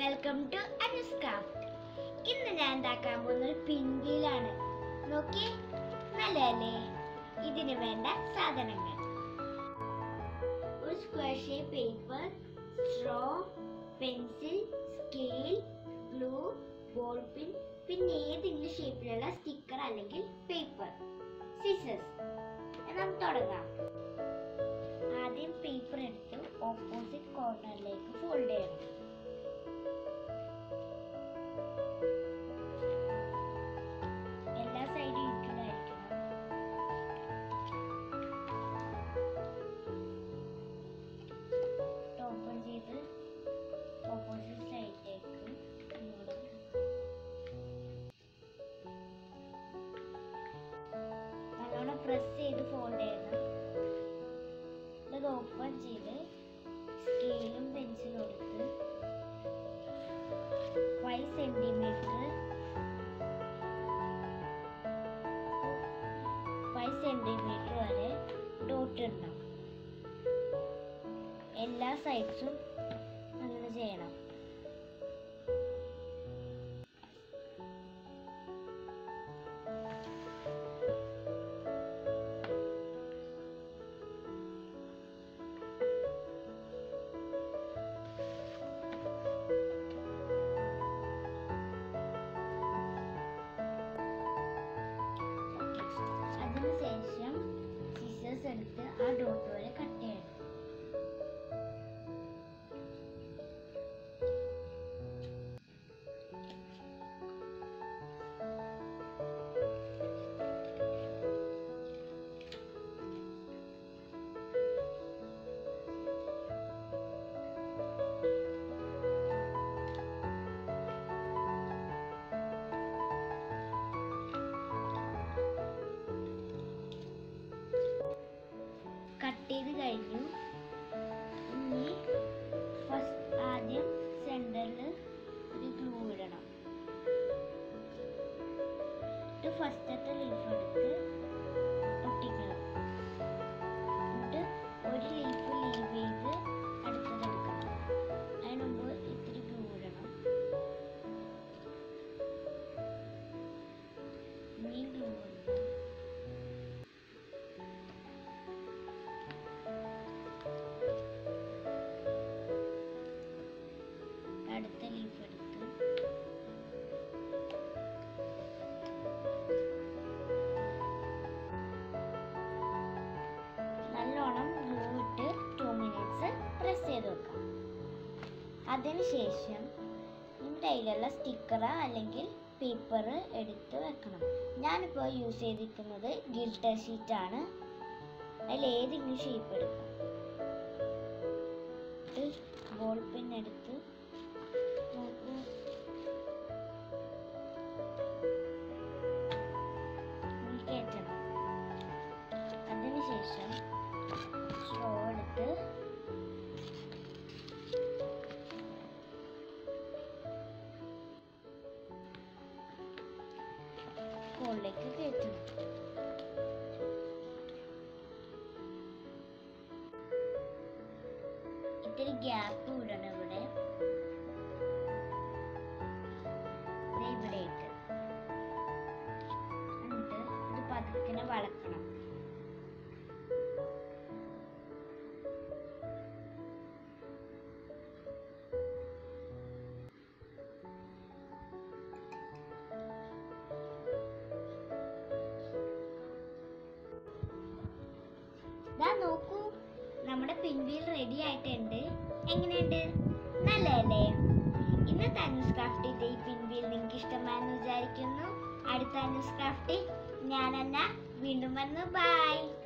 welcome to അനുസ് craft ഇന്ന് ഞാൻ ഉണ്ടാക്കാൻ പോകുന്ന ഒരു പിൻവീലാണ് നോക്കി നല്ലതല്ലേ ഇതിന് വേണ്ട സാധനങ്ങൾ ഒരു square shape paper straw pencil scale glue ball pin പിന്നെ ഏതെങ്കിലും ഷേപ്പിലുള്ള സ്റ്റിക്കർ അല്ലെങ്കിൽ പേപ്പർ സിസേഴ്സ് നമുക്ക് തുടങ്ങാം ആദ്യം പേപ്പർ എടുത്ത് ഓപ്പോസിറ്റ് കോർണറിലേക്ക് ഫോൾഡ് ചെയ്യണം എല്ലാ സൈഡും ഈക്വൽ ആയിരിക്കണം ഓപ്പൺ ചെയ്ത് ഓപ്പോസിറ്റ് സൈഡിലേക്ക് ഇങ്ങോട്ട് നല്ലോണം പ്രസ് ചെയ്ത് ഫോൾഡ് ചെയ്യണം ഇത് ഓപ്പൺ ചെയ്ത് സ്കെയിലും പെൻസിലും എടുത്ത് ഫൈവ് സെന്റിമീറ്റർ ഫൈവ് സെന്റിമീറ്റർ വരെ ഡോട്ട് ഇടണം എല്ലാ സൈഡ്സും അങ്ങനെ ചെയ്യണം അതിനുശേഷം സിസേഴ്സ് എടുത്ത് ആ ഡോട്ട് വരെ കട്ട് ചെയ്യണം കട്ട് ചെയ്ത് കഴിഞ്ഞു ഇനി ഫസ്റ്റ് ആദ്യം സെന്ററിൽ ഒരു ഗ്ലൂ ഇടണം എന്നിട്ട് ഫസ്റ്റത്തെ ലീഫ് എടുത്ത് ഒട്ടിക്കണം എന്നിട്ട് ഒരു ലീഫ് ലീവ് ചെയ്ത് അടുത്തത് എടുക്കണം അതിന് മുമ്പ് ഇത്തിരി ഗ്ലൂ ഇടണം ഇനി ഗ്ലൂ ഇടണം അടുത്ത ലീഫ് എടുത്ത് നല്ലോണം ഗ്ലൂ ഇട്ട് ടു മിനിറ്റ്സ് പ്രസ് ചെയ്ത് വെക്കാം അതിനുശേഷം നിങ്ങളുടെ കയ്യിലുള്ള സ്റ്റിക്കർ അല്ലെങ്കിൽ പേപ്പർ എടുത്ത് വെക്കണം ഞാനിപ്പോൾ യൂസ് ചെയ്തിരിക്കുന്നത് ഗിൽട്ടർ ഷീറ്റാണ് അതിൽ ഏതെങ്കിലും ഷേപ്പ് എടുക്കാം ബോൾ പെൻ എടുത്ത് നോക്കൂ ഇതിൽ കയറ്റണം അതിനുശേഷം സ്ട്രോ എടുത്ത് ഹോളിലേക്ക് കയറ്റണം ഇത്തിരി ഗ്യാപ്പ് വിടണം ഇവിടെ ദേ ഇവിടേക്ക് എന്നിട്ട് ഇത് പതുക്കിനെ വളക്കണം ദാ നോക്കൂ നമ്മുടെ പിൻവീൽ റെഡി ആയിട്ടുണ്ട് എങ്ങനെയുണ്ട് നല്ലതല്ലേ ഇന്നത്തെ അനൂസ് ക്രാഫ്റ്റിന്റെ ഈ പിൻവീൽ നിങ്ങൾക്ക് ഇഷ്ടമായെന്ന് വിചാരിക്കുന്നു അടുത്ത അനൂസ് ക്രാഫ്റ്റിൽ ഞാനെന്ന വീണ്ടും വന്നു ബൈ